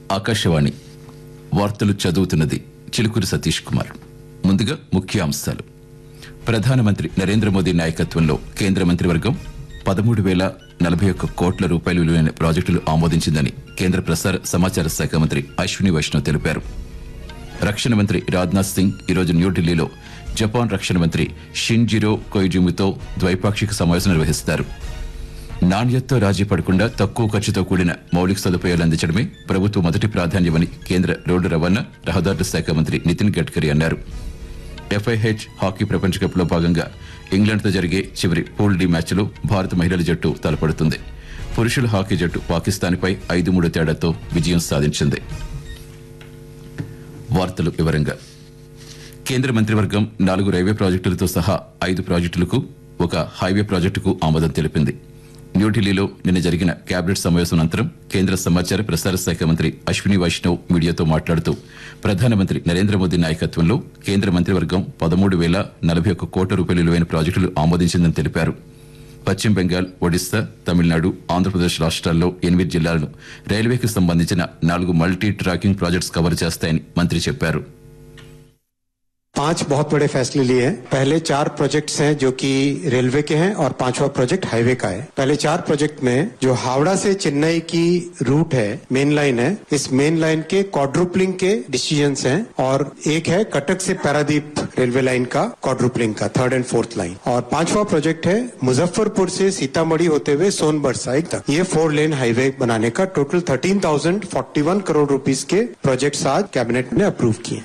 ఆకాశవాణి వార్తలు చదువుతున్నది చిలుకూరి సతీష్ కుమార్ ముందుగా ముఖ్య అంశాలు ప్రధానమంత్రి నరేంద్ర మోదీ నాయకత్వంలో కేంద్ర మంత్రివర్గం పదమూడు వేల నలభై ఒక్క కోట్ల రూపాయలు విలువైన ప్రాజెక్టులు ఆమోదించిందని కేంద్ర ప్రసార సమాచార శాఖ మంత్రి అశ్విని వైష్ణవ్ తెలిపారు రక్షణ మంత్రి రాజ్నాథ్ సింగ్ ఈరోజు న్యూఢిల్లీలో జపాన్ రక్షణ మంత్రి షిన్జిరో కొయిజుమితో ద్వైపాక్షిక సమావేశం నిర్వహిస్తారు నాణ్యతతో రాజీ పడకుండా తక్కువ ఖర్చుతో కూడిన మౌలిక సదుపాయాలు అందించడమే ప్రభుత్వ మొదటి ప్రాధాన్యమని కేంద్ర రోడ్డు రవాణా రహదారుల శాఖ మంత్రి నితిన్ గడ్కరీ అన్నారు ఎఫ్ఐహెచ్ హాకీ ప్రపంచ కప్ లో భాగంగా ఇంగ్లాండ్తో జరిగే చివరి పూల్ డి మ్యాచ్లో భారత మహిళల జట్టు తలపడుతుంది పురుషుల హాకీ జట్టు పాకిస్తాన్పై ఐదు మూడు తేడాతో విజయం సాధించింది వార్తలు వివరంగా కేంద్ర మంత్రివర్గం నాలుగు రైల్వే ప్రాజెక్టులతో సహా ఐదు ప్రాజెక్టులకు ఒక హైవే ప్రాజెక్టుకు ఆమోదం తెలిపింది న్యూఢిల్లీలో నిన్న జరిగిన కేబినెట్ సమావేశం అనంతరం కేంద్ర సమాచార ప్రసార శాఖ మంత్రి అశ్విని వైష్ణవ్ మీడియాతో మాట్లాడుతూ ప్రధానమంత్రి నరేంద్ర మోదీ నాయకత్వంలో కేంద్ర మంత్రివర్గం పదమూడు వేల నలభై ఒక్క కోట్ల రూపాయల విలువైన ప్రాజెక్టులు ఆమోదించిందని తెలిపారు పశ్చిమ బెంగాల్ ఒడిశా తమిళనాడు ఆంధ్రప్రదేశ్ రాష్ట్రాల్లో ఎనిమిది జిల్లాలను రైల్వేకి సంబంధించిన నాలుగు మల్టీ ట్రాకింగ్ ప్రాజెక్ట్స్ కవర్ చేస్తాయని మంత్రి చెప్పారు पांच बहुत बड़े फैसले लिए हैं पहले चार प्रोजेक्ट्स हैं जो कि रेलवे के हैं और पांचवा प्रोजेक्ट हाईवे का है पहले चार प्रोजेक्ट में जो हावड़ा से चेन्नई की रूट है मेन लाइन है इस मेन लाइन के क्वाड्रुपलिंग के डिसीजंस हैं और एक है कटक से पैरादीप रेलवे लाइन का क्वाड्रुपलिंग का थर्ड एंड फोर्थ लाइन और पांचवा प्रोजेक्ट है मुजफ्फरपुर से सीतामढ़ी होते हुए सोनभर साइड तक ये फोर लेन हाईवे बनाने का total thirteen thousand forty one crore rupees के प्रोजेक्ट्स आज कैबिनेट ने अप्रूव किए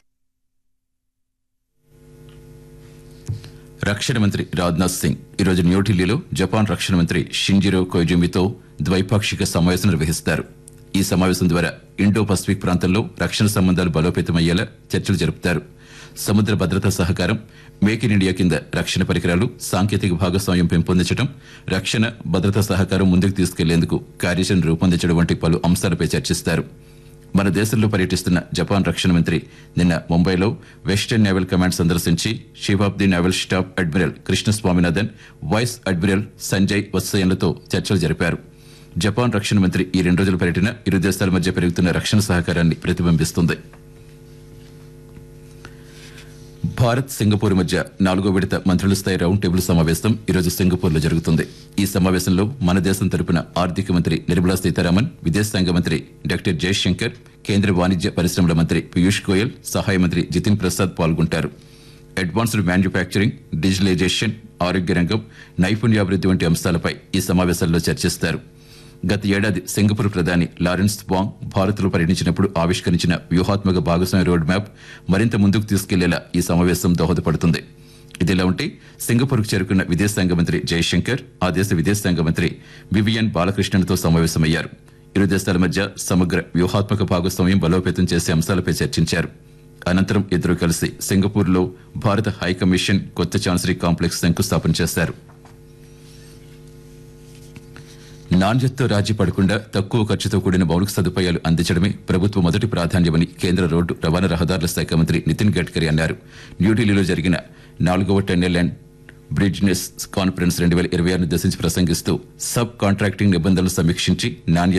రక్షణ మంత్రి రాజ్నాథ్ సింగ్ ఈరోజు న్యూఢిల్లీలో జపాన్ రక్షణ మంత్రి షింజిరో కొయిజుమితో ద్వైపాక్షిక సమావేశం నిర్వహిస్తారు ఈ సమావేశం ద్వారా ఇండో పసిఫిక్ ప్రాంతంలో రక్షణ సంబంధాలు బలోపేతమయ్యేలా చర్చలు జరుపుతారు సముద్ర భద్రతా సహకారం మేక్ ఇన్ ఇండియా కింద రక్షణ పరికరాలు సాంకేతిక భాగస్వామ్యం పెంపొందించడం రక్షణ భద్రతా సహకారం ముందుకు తీసుకెళ్లేందుకు కార్యాచరణ రూపొందించడం వంటి పలు అంశాలపై చర్చిస్తారు మన దేశంలో పర్యటిస్తున్న జపాన్ రక్షణ మంత్రి నిన్న ముంబైలో వెస్టర్న్ నేవల్ కమాండ్ సందర్శించి chief of the naval staff admiral Krishna Swaminathan vice admiral Sanjay వత్సయన్లతో చర్చలు జరిపారు జపాన్ రక్షణ మంత్రి ఈ రెండు రోజుల పర్యటన ఇరు దేశాల మధ్య పెరుగుతున్న రక్షణ సహకారాన్ని ప్రతిబింబిస్తుంది భారత్ సింగపూర్ మధ్య నాలుగో విడత మంత్రుల స్థాయి రౌండ్ టేబుల్ సమావేశం ఈరోజు సింగపూర్ లో జరుగుతుంది ఈ సమావేశంలో మన దేశం తరపున ఆర్థిక మంత్రి నిర్మలా సీతారామన్ విదేశాంగ మంత్రి డాక్టర్ జయశంకర్ కేంద్ర వాణిజ్య పరిశ్రమల మంత్రి పీయూష్ గోయల్ సహాయ మంత్రి జితిన్ ప్రసాద్ పాల్గొంటారు అడ్వాన్స్డ్ మ్యానుఫ్యాక్చరింగ్ డిజిటలైజేషన్ ఆరోగ్య రంగం నైపుణ్యాభివృద్ధి వంటి అంశాలపై ఈ సమావేశాల్లో చర్చిస్తారు గత ఏడాది సింగపూర్ ప్రధాని లారెన్స్ వాంగ్ భారత్లో పర్యటించినప్పుడు ఆవిష్కరించిన వ్యూహాత్మక భాగస్వామ్య రోడ్ మ్యాప్ మరింత ముందుకు తీసుకెళ్లేలా ఈ సమావేశం దోహదపడుతుంది ఇదిలా ఉంటే సింగపూర్కు చేరుకున్న విదేశాంగ మంత్రి జయశంకర్ ఆ దేశ విదేశాంగ మంత్రి వివియన్ బాలకృష్ణన్తో సమావేశమయ్యారు ఇరు దేశాల మధ్య సమగ్ర వ్యూహాత్మక భాగస్వామ్యం బలోపేతం చేసే అంశాలపై చర్చించారు అనంతరం ఇద్దరు కలిసి సింగపూర్లో భారత హై కమిషన్ కొత్త ఛాన్సరీ కాంప్లెక్స్ శంకుస్థాపన చేశారు నాణ్యతతో రాజీ పడకుండా తక్కువ ఖర్చుతో కూడిన మౌలిక సదుపాయాలు అందించడమే ప్రభుత్వ మొదటి ప్రాధాన్యమని కేంద్ర రోడ్డు రవాణా రహదారుల శాఖ మంత్రి నితిన్ గడ్కరీ అన్నారు న్యూఢిల్లీలో జరిగిన నాలుగవ టెన్నెల్ అండ్ బ్రిడ్జ్నెస్ కాన్ఫరెన్స్ రెండు వేల ఇరవై ఆరును దశించి ప్రసంగిస్తూ సబ్ కాంట్రాక్టింగ్ నిబంధనలు సమీక్షించి నాణ్య